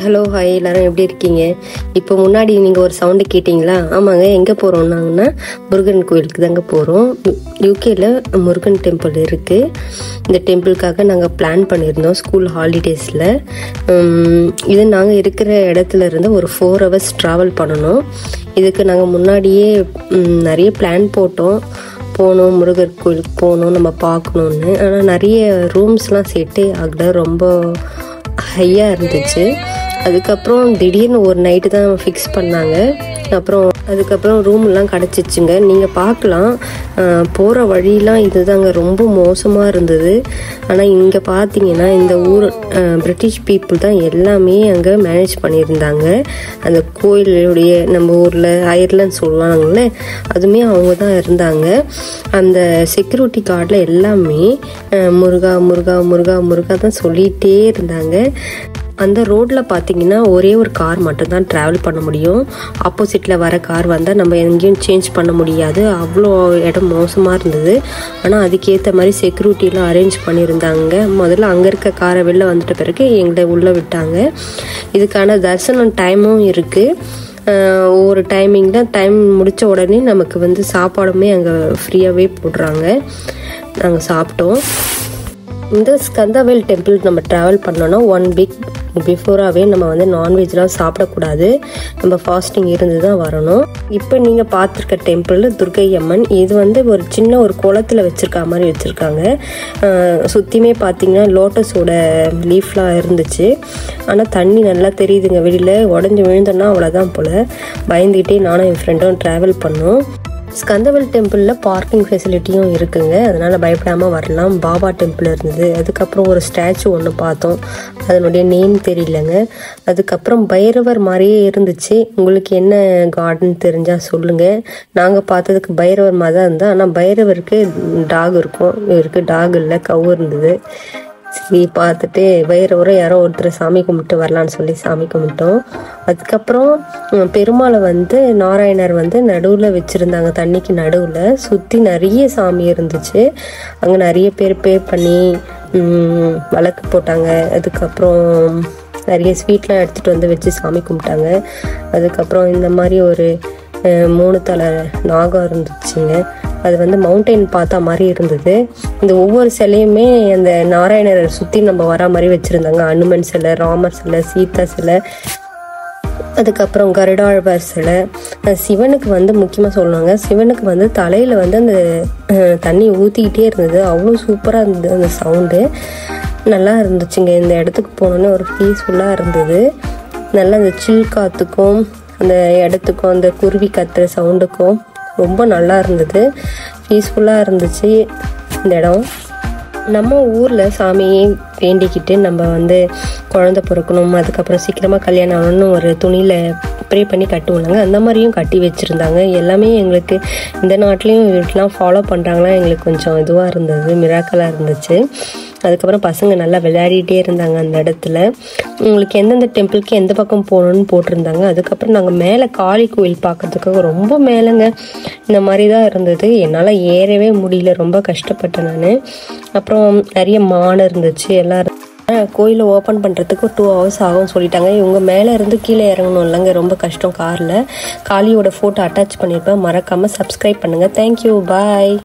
hello hi எல்லாரும் எப்படி இருக்கீங்க இப்போ முன்னாடி நீங்கள் ஒரு சவுண்டு கேட்டிங்களா ஆமாங்க எங்கே போகிறோம்னாங்கன்னா முருகன் கோயிலுக்கு தாங்க போகிறோம் யூகேல முருகன் டெம்பிள் இருக்குது இந்த டெம்பிளுக்காக நாங்கள் பிளான் பண்ணியிருந்தோம் ஸ்கூல் ஹாலிடேஸில் இது நாங்கள் இருக்கிற இடத்துல இருந்து ஒரு ஃபோர் ஹவர்ஸ் ட்ராவல் பண்ணணும் இதுக்கு நாங்கள் முன்னாடியே ம், நிறைய பிளான் போட்டோம் போகணும் முருகர் கோயிலுக்கு போகணும் நம்ம பார்க்கணுன்னு ஆனால் நிறைய ரூம்ஸ்லாம் செட்டே ஆகல ரொம்ப ஹையாக இருந்துச்சு அதுக்கப்புறம் திடீர்னு ஒரு நைட்டு தான் ஃபிக்ஸ் பண்ணாங்க அப்புறம் அதுக்கப்புறம் ரூம்லாம் கிடச்சிச்சுங்க நீங்கள் பார்க்கலாம் போகிற வழியெலாம் இதுதாங்க ரொம்ப மோசமாக இருந்தது ஆனால் இங்கே பார்த்தீங்கன்னா இந்த ஊர் அஹ், பிரிட்டிஷ் பீப்புள் தான் எல்லாமே அங்கே மேனேஜ் பண்ணியிருந்தாங்க அந்த கோயிலுடைய நம்ம ஊரில் அயர்லாந்து சொல்லுவாங்கல்ல அதுவுமே அவங்க தான் இருந்தாங்க அந்த செக்யூரிட்டி கார்டில் எல்லாமே அஹ், முருகா முருகா முருகா முருகா தான் சொல்லிகிட்டே இருந்தாங்க அந்த ரோட்டில் பார்த்தீங்கன்னா ஒரே ஒரு கார் மட்டும்தான் ட்ராவல் பண்ண முடியும் ஆப்போசிட்டில் வர கார் வந்தால் நம்ம எங்கேயும் சேஞ்ச் பண்ண முடியாது அவ்வளோ இடம் மோசமாக இருந்தது ஆனால் அதுக்கேற்ற மாதிரி செக்யூரிட்டிலாம் அரேஞ்ச் பண்ணியிருந்தாங்க முதல்ல அங்கே இருக்க காரை வெளில வந்துட்ட பிறகு எங்களை உள்ளே விட்டாங்க இதுக்கான தரிசனம் டைமும் இருக்குது ஒவ்வொரு டைமிங்கில் டைம் முடித்த உடனே நமக்கு வந்து சாப்பாடுமே அங்கே ஃப்ரீயாகவே போடுறாங்க நாங்கள் சாப்பிட்டோம் இந்த ஸ்கந்தவேல் டெம்பிள் நம்ம ட்ராவல் பண்ணோன்னா ஒன் வீக் பிஃபோராகவே நம்ம வந்து நான்வெஜ்லாம் சாப்பிடக்கூடாது நம்ம ஃபாஸ்டிங் இருந்து தான் வரணும் இப்போ நீங்கள் பார்த்துருக்க டெம்பிள் துர்கை அம்மன் இது வந்து ஒரு சின்ன ஒரு குளத்துல வச்சுருக்க மாதிரி வச்சுருக்காங்க சுற்றியுமே பார்த்தீங்கன்னா லோட்டஸோட லீஃப்லாம் இருந்துச்சு ஆனால் தண்ணி நல்லா தெரியுதுங்க வெளியில் உடஞ்சி விழுந்தோன்னா அவ்வளோதான் போல் பயந்துக்கிட்டே நானும் என் ஃப்ரெண்டும் ட்ராவல் பண்ணோம் ஸ்கந்தவல் டெம்பிளில் பார்க்கிங் ஃபெசிலிட்டியும் இருக்குங்க அதனால் பயப்படாமல் வரலாம் பாபா டெம்பிள் இருந்தது அதுக்கப்புறம் ஒரு ஸ்டாச்சு ஒன்று பார்த்தோம் அதனுடைய நேம் தெரியலங்க அதுக்கப்புறம் பைரவர் மாதிரியே இருந்துச்சு உங்களுக்கு என்ன கார்டன் தெரிஞ்சால் சொல்லுங்கள் நாங்கள் பார்த்ததுக்கு பைரவர் மாதிரி தான் இருந்தது ஆனால் பைரவருக்கு டாக் இருக்கும் இவருக்கு டாக் இல்லை கவு இருந்தது சரி பார்த்துட்டு பைரவரை யாரோ ஒருத்தர் சாமி கும்பிட்டு வரலான்னு சொல்லி சாமி கும்பிட்டோம் அதுக்கப்புறம் உம், பெருமாளை வந்து நாராயணர் வந்து நடுவில் வச்சுருந்தாங்க தண்ணிக்கு நடுவில் சுற்றி நிறைய சாமி இருந்துச்சு அங்கே நிறைய பேர் பே பண்ணி உம், விளக்கு போட்டாங்க அதுக்கப்புறம் நிறைய ஸ்வீட்லாம் எடுத்துகிட்டு வந்து வச்சு சாமி கும்பிட்டாங்க அதுக்கப்புறம் இந்த மாதிரி ஒரு அஹ், மூணு தலை நாகம் இருந்துச்சுங்க அது வந்து மவுண்டைன் பார்த்தா மாதிரி இருந்தது இந்த ஒவ்வொரு சிலையுமே அந்த நாராயணரை சுற்றி நம்ம வரா மாதிரி வச்சுருந்தாங்க அனுமன் சிலை ராமர் சிலை சீதா சிலை அதுக்கப்புறம் கருடாழ்வார் சிலை அஹ் சிவனுக்கு வந்து முக்கியமாக சொல்லுவாங்க சிவனுக்கு வந்து தலையில் வந்து அந்த அஹ், தண்ணி ஊற்றிக்கிட்டே இருந்தது அவ்வளோ சூப்பராக இருந்தது அந்த சவுண்டு நல்லா இருந்துச்சுங்க இந்த இடத்துக்கு போனோன்னே ஒரு பீஸ்ஃபுல்லாக இருந்தது நல்லா அந்த சில் காற்றுக்கும் அந்த இடத்துக்கும் அந்த குருவி கத்துற சவுண்டுக்கும் ரொம்ப நல்லா இருந்தது பீஸ்ஃபுல்லாக இருந்துச்சு இந்த இடம் நம்ம ஊரில் சாமியை வேண்டிக்கிட்டு நம்ம வந்து குழந்தை பிறக்கணும் அதுக்கப்புறம் சீக்கிரமாக கல்யாணம் ஆகணும்னு ஒரு துணியில் ப்ரே பண்ணி கட்டுவாங்க அந்த மாதிரியும் கட்டி வச்சுருந்தாங்க எல்லாமே எங்களுக்கு இந்த நாட்டிலையும் வீட்டெலாம் ஃபாலோ பண்ணுறாங்களா எங்களுக்கு கொஞ்சம் இதுவாக இருந்தது மிராக்கலாக இருந்துச்சு அதுக்கப்புறம் பசங்க நல்லா விளையாடிட்டே இருந்தாங்க அந்த இடத்துல உங்களுக்கு எந்தெந்த டெம்பிளுக்கு எந்த பக்கம் போகணும்னு போட்டிருந்தாங்க அதுக்கப்புறம் நாங்கள் மேலே காளி கோயில் பார்க்கறதுக்காக ரொம்ப மேலேங்க இந்த மாதிரி தான் இருந்தது என்னால் ஏறவே முடியல ரொம்ப கஷ்டப்பட்டேன் நான் அப்புறம் நிறைய மான் இருந்துச்சு எல்லாம் கோயிலை ஓப்பன் பண்ணுறதுக்கு டூ ஹவர்ஸ் ஆகும் சொல்லிட்டாங்க இவங்க மேலே இருந்து கீழே இறங்கணும் இல்லைங்க ரொம்ப கஷ்டம் காரில் காளியோட ஃபோட்டோ அட்டாச் பண்ணியிருப்பேன் மறக்காமல் சப்ஸ்கிரைப் பண்ணுங்கள் தேங்க்யூ பாய்